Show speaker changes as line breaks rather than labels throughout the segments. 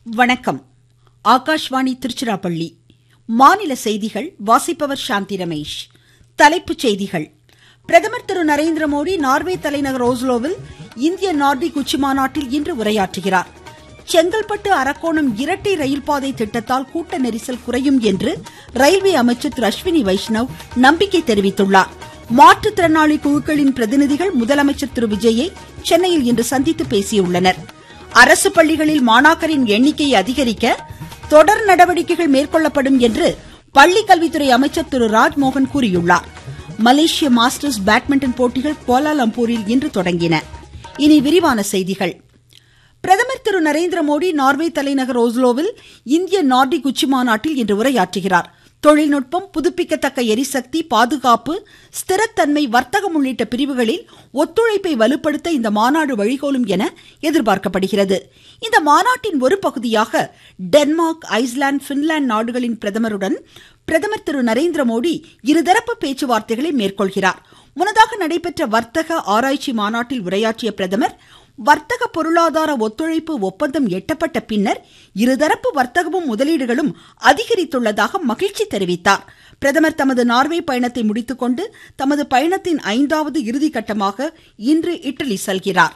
வணக்கம் ஆகாஷ்வாணி திருச்சிராப்பள்ளி மாநில செய்திகள் வாசிப்பவர் சாந்தி ரமேஷ் தலைப்புச் செய்திகள் பிரதமர் திரு நரேந்திர மோடி நார்வே தலைநகர் ஓஸ்லோவில் இந்திய நார்டிக் உச்சிமாநாட்டில் இன்று உரையாற்றுகிறார் செங்கல்பட்டு அரக்கோணம் இரட்டை ரயில் பாதை திட்டத்தால் கூட்ட நெரிசல் குறையும் என்று ரயில்வே அமைச்சர் திரு அஸ்வினி வைஷ்ணவ் நம்பிக்கை தெரிவித்துள்ளார் மாற்றுத்திறனாளி குழுக்களின் பிரதிநிதிகள் முதலமைச்சர் திரு விஜயை சென்னையில் இன்று சந்தித்து பேசியுள்ளனர் அரசு பள்ளிகளில் மாணாக்கரின் எண்ணிக்கையை அதிகரிக்க தொடர் நடவடிக்கைகள் மேற்கொள்ளப்படும் என்று பள்ளிக்கல்வித்துறை அமைச்சர் திரு ராஜ்மோகன் கூறியுள்ளார் மலேசிய மாஸ்டர்ஸ் பேட்மிண்டன் போட்டிகள் கோலாலம்பூரில் இன்று தொடங்கின இனி விரிவான செய்திகள் பிரதமர் திரு நரேந்திர மோடி நார்வே தலைநகர் ஓஸ்லோவில் இந்திய நார்டிக் உச்சிமாநாட்டில் இன்று உரையாற்றுகிறார் தொழில்நுட்பம் புதுப்பிக்கத்தக்க எரிசக்தி பாதுகாப்பு ஸ்திரத்தன்மை வர்த்தகம் உள்ளிட்ட பிரிவுகளில் ஒத்துழைப்பை வலுப்படுத்த இந்த மாநாடு வழிகோலும் என எதிர்பார்க்கப்படுகிறது இந்த மாநாட்டின் ஒரு பகுதியாக டென்மார்க் ஐஸ்லாந்து பின்லாந்து நாடுகளின் பிரதமருடன் பிரதமர் திரு நரேந்திர மோடி இருதரப்பு பேச்சுவார்த்தைகளை மேற்கொள்கிறார் முன்னதாக நடைபெற்ற வர்த்தக ஆராய்ச்சி மாநாட்டில் உரையாற்றிய பிரதமர் வர்த்தக பொருளாதார ஒத்துழைப்பு ஒப்பந்தம் எட்டப்பட்ட பின்னர் இருதரப்பு வர்த்தகமும் முதலீடுகளும் அதிகரித்துள்ளதாக மகிழ்ச்சி தெரிவித்தார் பிரதமர் தமது நார்வே பயணத்தை முடித்துக்கொண்டு தமது பயணத்தின் ஐந்தாவது இறுதிக்கட்டமாக இன்று இட்டலி செல்கிறார்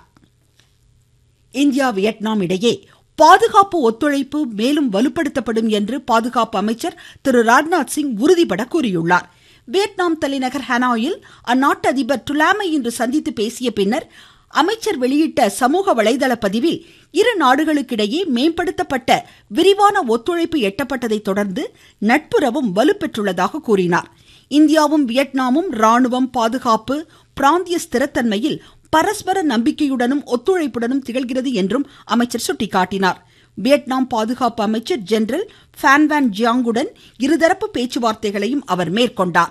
இந்தியா வியட்நாம் இடையே பாதுகாப்பு ஒத்துழைப்பு மேலும் வலுப்படுத்தப்படும் என்று பாதுகாப்பு அமைச்சர் திரு ராஜ்நாத் சிங் உறுதிபட கூறியுள்ளார் வியட்நாம் தலைநகர் ஹனாயில் அந்நாட்டு அதிபர் டுலாமை இன்று சந்தித்து பேசிய பின்னர் அமைச்சர் வெளியிட்ட சமூக வலைதள பதிவில் இரு நாடுகளுக்கிடையே மேம்படுத்தப்பட்ட விரிவான ஒத்துழைப்பு எட்டப்பட்டதை தொடர்ந்து நட்புறவும் வலுப்பெற்றுள்ளதாக கூறினார் இந்தியாவும் வியட்நாமும் ராணுவம் பாதுகாப்பு பிராந்திய ஸ்திரத்தன்மையில் பரஸ்பர நம்பிக்கையுடனும் ஒத்துழைப்புடனும் திகழ்கிறது என்றும் அமைச்சர் சுட்டிக்காட்டினார் வியட்நாம் பாதுகாப்பு அமைச்சர் ஜெனரல் ஃபேன்வான் ஜியாங்குடன் இருதரப்பு பேச்சுவார்த்தைகளையும் அவர் மேற்கொண்டார்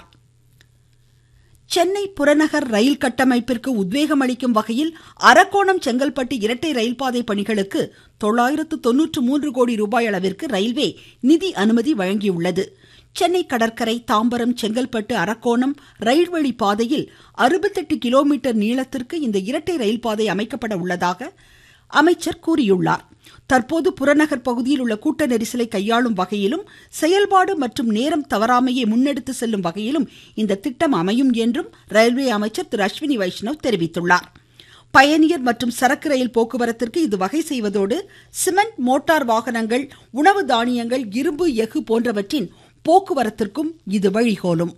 சென்னை புறநகர் ரயில் கட்டமைப்பிற்கு உத்வேகம் அளிக்கும் வகையில் அரக்கோணம் செங்கல்பட்டு இரட்டை ரயில்பாதை பணிகளுக்கு தொள்ளாயிரத்து தொன்னூற்று மூன்று கோடி ரூபாய் அளவிற்கு ரயில்வே நிதி அனுமதி வழங்கியுள்ளது சென்னை கடற்கரை தாம்பரம் செங்கல்பட்டு அரக்கோணம் ரயில்வழி பாதையில் அறுபத்தெட்டு கிலோமீட்டர் நீளத்திற்கு இந்த இரட்டை ரயில் பாதை அமைக்கப்பட உள்ளதாக அமைச்சர் கூறியுள்ளார் தற்போது புறநகர் பகுதியில் உள்ள கூட்ட நெரிசலை கையாளும் வகையிலும் செயல்பாடு மற்றும் நேரம் தவறாமையை முன்னெடுத்து செல்லும் வகையிலும் இந்த திட்டம் அமையும் என்றும் ரயில்வே அமைச்சர் திரு அஸ்வினி வைஷ்ணவ் தெரிவித்துள்ளார் பயணியர் மற்றும் சரக்கு ரயில் போக்குவரத்திற்கு இது வகை செய்வதோடு சிமெண்ட் மோட்டார் வாகனங்கள் உணவு தானியங்கள் இரும்பு எஃகு போன்றவற்றின் போக்குவரத்திற்கும் இது வழிகோலும்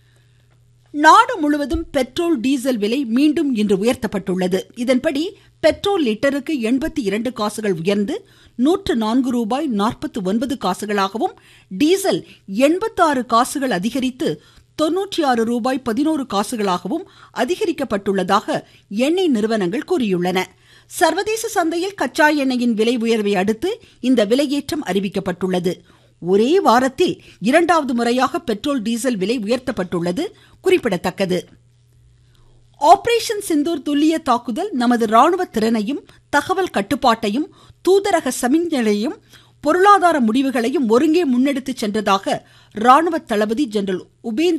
நாடு முழுவதும் பெட்ரோல் டீசல் விலை மீண்டும் இன்று உயர்த்தப்பட்டுள்ளது இதன்படி பெட்ரோல் லிட்டருக்கு எண்பத்தி இரண்டு காசுகள் உயர்ந்து நூற்று நான்கு ரூபாய் நாற்பத்தி ஒன்பது காசுகளாகவும் டீசல் எண்பத்தாறு காசுகள் அதிகரித்து தொன்னூற்றி ஆறு ரூபாய் பதினோரு காசுகளாகவும் அதிகரிக்கப்பட்டுள்ளதாக எண்ணெய் நிறுவனங்கள் கூறியுள்ளன சர்வதேச சந்தையில் கச்சா எண்ணெயின் விலை உயர்வை அடுத்து இந்த விலையேற்றம் அறிவிக்கப்பட்டுள்ளது ஒரே வாரத்தில் இரண்டாவது முறையாக பெட்ரோல் டீசல் விலை உயர்த்தப்பட்டுள்ளது குறிப்பிடத்தக்கது ஆபரேஷன் சிந்தூர் துல்லிய தாக்குதல் நமது ராணுவ திறனையும் தகவல் கட்டுப்பாட்டையும் தூதரக சமிஞ்சையையும் பொருளாதார முடிவுகளையும் ஒருங்கே முன்னெடுத்து சென்றதாக ராணுவ தளபதி ஜெனரல் உபேந்திர